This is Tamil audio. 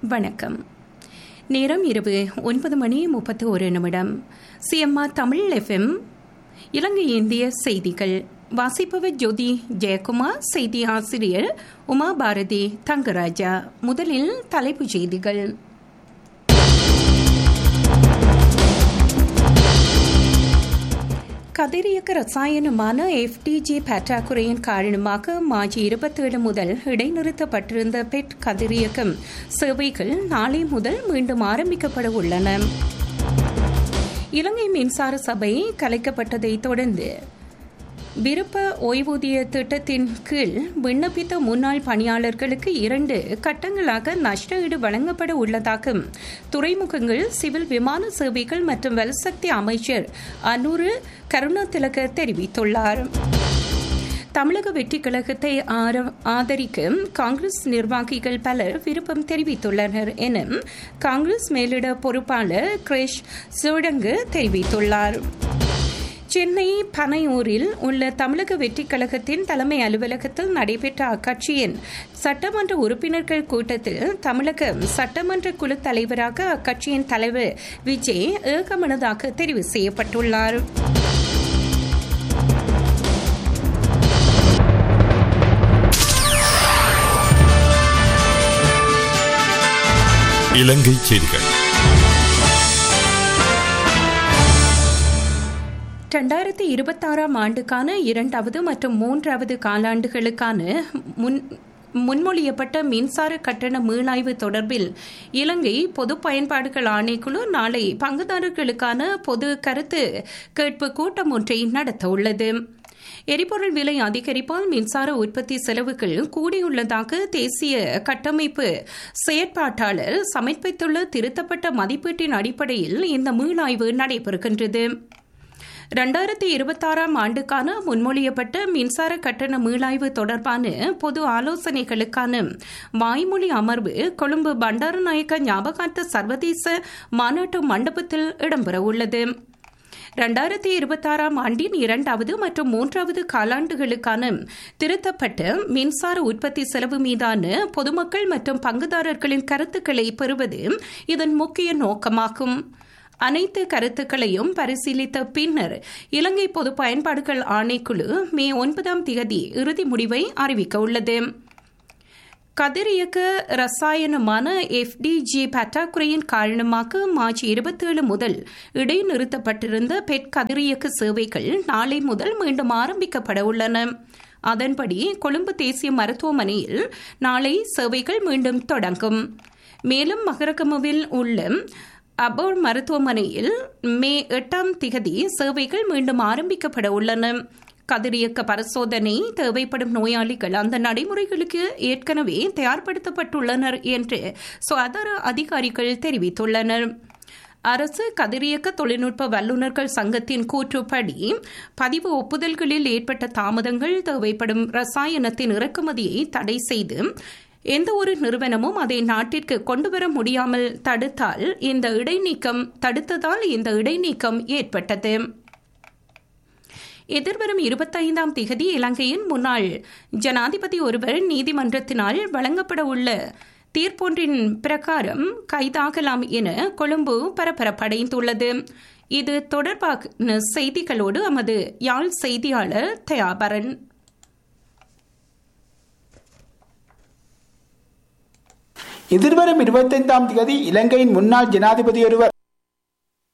வணக்கம் நேரம் இரவு ஒன்பது மணி முப்பத்தி ஒரு நிமிடம் சிஎம்ஆர் தமிழ் எஃப்எம் இலங்கை இந்திய செய்திகள் வாசிப்பவர் ஜோதி ஜெயக்குமார் செய்தி ஆசிரியர் உமா பாரதி தங்கராஜா முதலில் தலைப்புச் செய்திகள் கதிரியக்க ரசாயனமான எஃப்டிஜி பற்றாக்குறையின் காரணமாக மார்ச் இருபத்தேழு முதல் இடைநிறுத்தப்பட்டிருந்த பெட் கதிரியக்கம் சேவைகள் நாளை முதல் மீண்டும் ஆரம்பிக்கப்பட உள்ளன இலங்கை மின்சார சபை கலைக்கப்பட்டதை தொடர்ந்து விருப்ப ஓய்வூதிய திட்டத்தின் கீழ் விண்ணப்பித்த முன்னாள் பணியாளர்களுக்கு இரண்டு கட்டங்களாக நஷ்டஈடு வழங்கப்பட உள்ளதாக துறைமுகங்கள் சிவில் விமான சேவைகள் மற்றும் வலுசக்தி அமைச்சர் அனூரு கருணாதிலக தெரிவித்துள்ளார் தமிழக வெற்றி கழகத்தை ஆதரிக்க காங்கிரஸ் நிர்வாகிகள் பலர் விருப்பம் தெரிவித்துள்ளனர் என காங்கிரஸ் மேலிட பொறுப்பாளர் கிரேஷ் சிவடங்கு தெரிவித்துள்ளார் சென்னை பனையூரில் உள்ள தமிழக வெற்றிக் கழகத்தின் தலைமை அலுவலகத்தில் நடைபெற்ற அக்கட்சியின் சட்டமன்ற உறுப்பினர்கள் கூட்டத்தில் தமிழக சட்டமன்ற குழு தலைவராக அக்கட்சியின் தலைவர் விஜய் ஏகமனதாக தெரிவு செய்யப்பட்டுள்ளார் இலங்கை செய்திகள் இரண்டாயிரத்தி இருபத்தாறாம் ஆண்டுக்கான இரண்டாவது மற்றும் மூன்றாவது காலாண்டுகளுக்கான முன் முன்மொழியப்பட்ட மின்சார கட்டண மீளாய்வு தொடர்பில் இலங்கை பொது பயன்பாடுகள் ஆணைக்குழு நாளை பங்குதாரர்களுக்கான பொது கருத்து கேட்பு கூட்டம் ஒன்றை நடத்த உள்ளது எரிபொருள் விலை அதிகரிப்பால் மின்சார உற்பத்தி செலவுகள் கூடியுள்ளதாக தேசிய கட்டமைப்பு செயற்பாட்டாளர் சமர்ப்பித்துள்ள திருத்தப்பட்ட மதிப்பீட்டின் அடிப்படையில் இந்த மீளாய்வு நடைபெறுகின்றது இரண்டாயிரத்தி இருபத்தாறாம் ஆண்டுக்கான முன்மொழியப்பட்ட மின்சார கட்டண மீளாய்வு தொடர்பான பொது ஆலோசனைகளுக்கான வாய்மொழி அமர்வு கொழும்பு பண்டாரநாயக்க ஞாபகார்த்த சர்வதேச மாநாட்டு மண்டபத்தில் இடம்பெறவுள்ளது இரண்டாயிரத்தி இருபத்தாறாம் ஆண்டின் இரண்டாவது மற்றும் மூன்றாவது காலாண்டுகளுக்கான திருத்தப்பட்ட மின்சார உற்பத்தி செலவு மீதான பொதுமக்கள் மற்றும் பங்குதாரர்களின் கருத்துக்களை பெறுவது இதன் முக்கிய நோக்கமாகும் அனைத்து கருத்துக்களையும் பரிசீலித்த பின்னர் இலங்கை பொது பயன்பாடுகள் ஆணைக்குழு மே ஒன்பதாம் தேதி இறுதி முடிவை அறிவிக்க உள்ளது கதிரியக்க ரசாயனமான எஃப்டிஜி பற்றாக்குறையின் காரணமாக மார்ச் இருபத்தேழு முதல் இடைநிறுத்தப்பட்டிருந்த பெட் கதிரியக்க சேவைகள் நாளை முதல் மீண்டும் ஆரம்பிக்கப்பட உள்ளன அதன்படி கொழும்பு தேசிய மருத்துவமனையில் நாளை சேவைகள் மீண்டும் தொடங்கும் மேலும் மகரகமுவில் உள்ள அபோர் மருத்துவமனையில் மே எட்டாம் திகதி சேவைகள் மீண்டும் ஆரம்பிக்கப்பட உள்ளன கதிரியக்க பரிசோதனை தேவைப்படும் நோயாளிகள் அந்த நடைமுறைகளுக்கு ஏற்கனவே தயார்படுத்தப்பட்டுள்ளனர் என்று சுகாதார அதிகாரிகள் தெரிவித்துள்ளனர் அரசு கதிரியக்க தொழில்நுட்ப வல்லுநர்கள் சங்கத்தின் கூற்றுப்படி பதிவு ஒப்புதல்களில் ஏற்பட்ட தாமதங்கள் தேவைப்படும் ரசாயனத்தின் இறக்குமதியை தடை செய்து எந்த ஒரு நிறுவனமும் அதை நாட்டிற்கு கொண்டுவர முடியாமல் தடுத்தால் இந்த இடைநீக்கம் தடுத்ததால் இந்த இடைநீக்கம் ஏற்பட்டது எதிர்வரும் இருபத்தைந்தாம் திகதி இலங்கையின் முன்னாள் ஜனாதிபதி ஒருவர் நீதிமன்றத்தினால் வழங்கப்பட உள்ள தீர்ப்பொன்றின் பிரகாரம் கைதாகலாம் என கொழும்பு பரபரப்படைந்துள்ளது இது தொடர்பான செய்திகளோடு நமது யாழ் செய்தியாளர் தயாபரன் எதிர்வரும் இருபத்தைந்தாம் தேதி இலங்கையின் முன்னாள் ஜனாதிபதி ஒருவர்